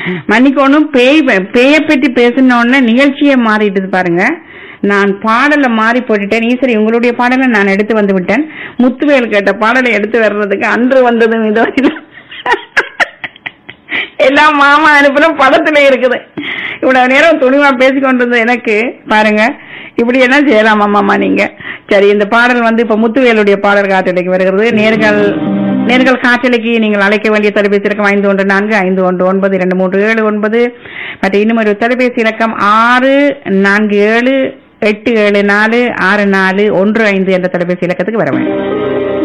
மன்னிக்கணும் பேய் பேயை பற்றி பேசின உடனே நிகழ்ச்சியே மாறிடுது பாருங்க நான் பாடலை மாறி போட்டுட்டேன் ஈஸ்வரி உங்களுடைய பாடலை நான் எடுத்து வந்து விட்டேன் முத்துவேல் கேட்ட பாடலை எடுத்து வர்றதுக்கு அன்று வந்ததும் இதோ இல்லை. எல்லாம் மாமா அனுப்புற படத்துல இருக்குது இவ்வளவு நேரம் துணிவா பேசிக்கொண்டிருந்த எனக்கு பாருங்க இப்படி என்ன செய்யலாமா மாமா நீங்க சரி இந்த பாடல் வந்து இப்ப முத்துவேலுடைய பாடல் காற்றலைக்கு வருகிறது நேர்கள் நேர்கள் காற்றலைக்கு நீங்கள் அழைக்க வேண்டிய தொலைபேசி இலக்கம் ஐந்து ஒன்று நான்கு ஐந்து ஒன்று ஒன்பது இரண்டு மூன்று ஏழு ஒன்பது மற்றும் இன்னும் ஒரு தொலைபேசி இலக்கம் ஆறு நான்கு ஏழு எட்டு ஏழு நாலு ஆறு நாலு ஒன்று ஐந்து என்ற தொலைபேசி இலக்கத்துக்கு வர வேண்டும்